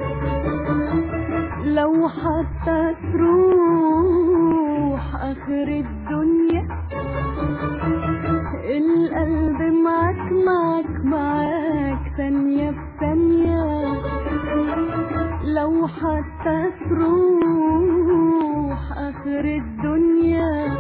لو حتى تروح اخر الدنيا القلب معك معك معك ثانية بثانية لو حتى تروح اخر الدنيا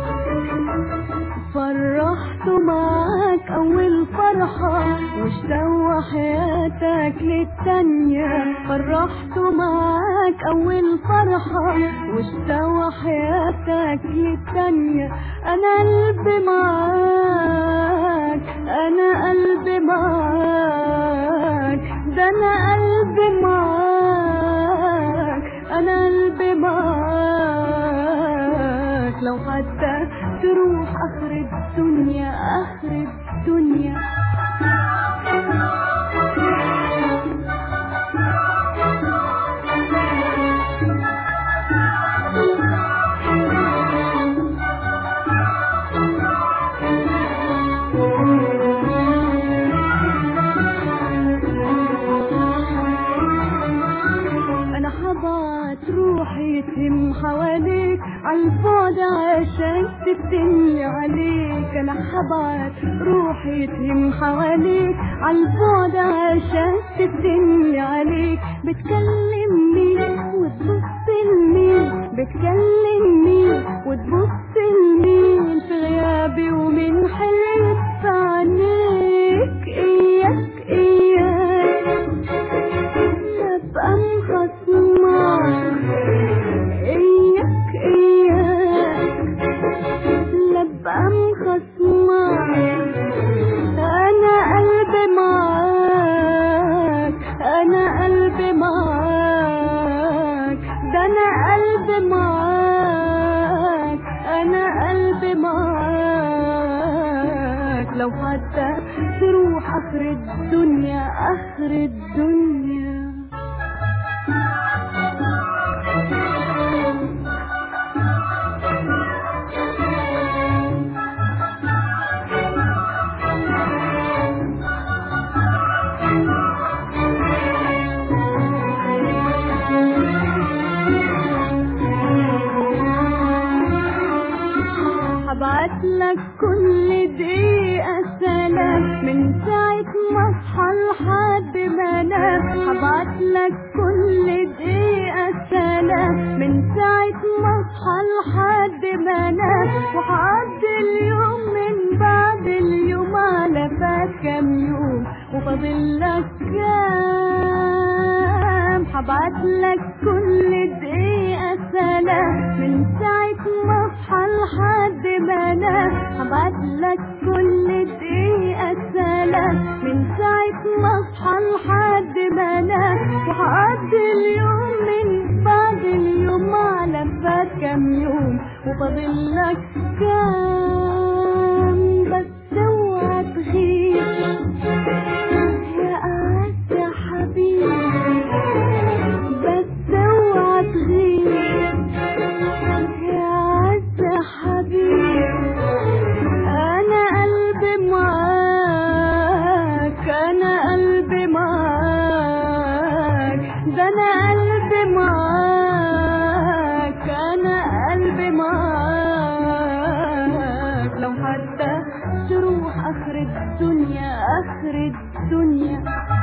فرحت معاك اول فرحة واشتوى حياتك للتانية فرحت معاك اول فرحة واشتوى حياتك للتانية انا قلبي معاك انا قلبي معاك ده انا قلبي معاك انا قلبي معاك لو حتى تروح اخر الدنيا اخر الدنيا انا حبعت روحي تهم حواليك عالبعد عشان تبتني عليك انا حبعت روحي تهم حواليك عالبعد عشان تبتني عليك بتكلمني وتبص لمين بتكلمني وتبص لمين في غيابي ومن حلت في عينيك اياك اياك ابقى مخصمك اياك اياك لبقى مخصمك انا قلبي معاك انا قلبي معاك ده انا قلبي معاك انا قلبي معاك لو حتى تروح اخر الدنيا اخر الدنيا هبعت لك كل دقيقة سلام من ساعة ما اصحى لحد ما انام هبعت لك كل دقيقة سلام من ساعة ما اصحى لحد ما انام وهعدي اليوم من بعد اليوم على فات كام يوم وفاضل لك كام هبعت لك كل دقيقة سلام من ساعة ما اصحى لحد ما انام هبعت لك كل دقيقة سلام من ساعة ما اصحى لحد ما انام وهقضي اليوم من بعد اليوم على فات كام يوم وفاضل لك كام بس اوعى تغيب يا أعز يا حبيبي بس اوعى تغيب يا أعز يا حبيبي أنا قلبي معاك أنا قلبي معاك ده أنا قلبي معاك أنا قلبي معاك لو حتى تروح آخر الدنيا آخر الدنيا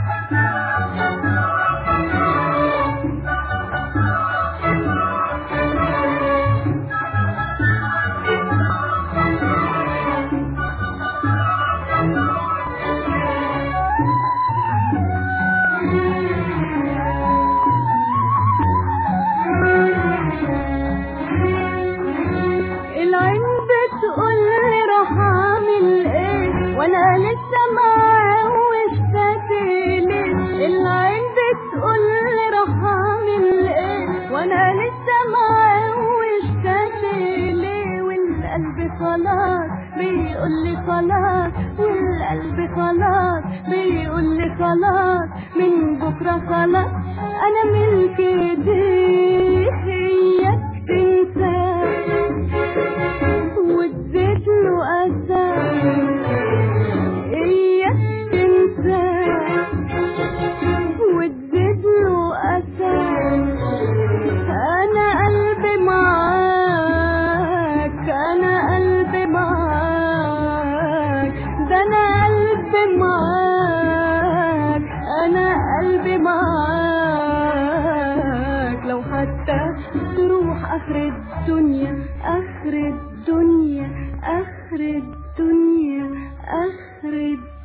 العين بتقول لي راح اعمل ايه وانا لسه معاه واشتاق ليه العين بتقول لي راح اعمل ايه وانا لسه معاه واشتاق ليه والقلب خلاص بيقول لي خلاص والقلب خلاص بيقول لي خلاص من بكره خلاص انا ملك ايديه اياك تنساه واديت له أذى إياك تنساه واديت له أذى اخر الدنيا اخر الدنيا اخر الدنيا اخر الدنيا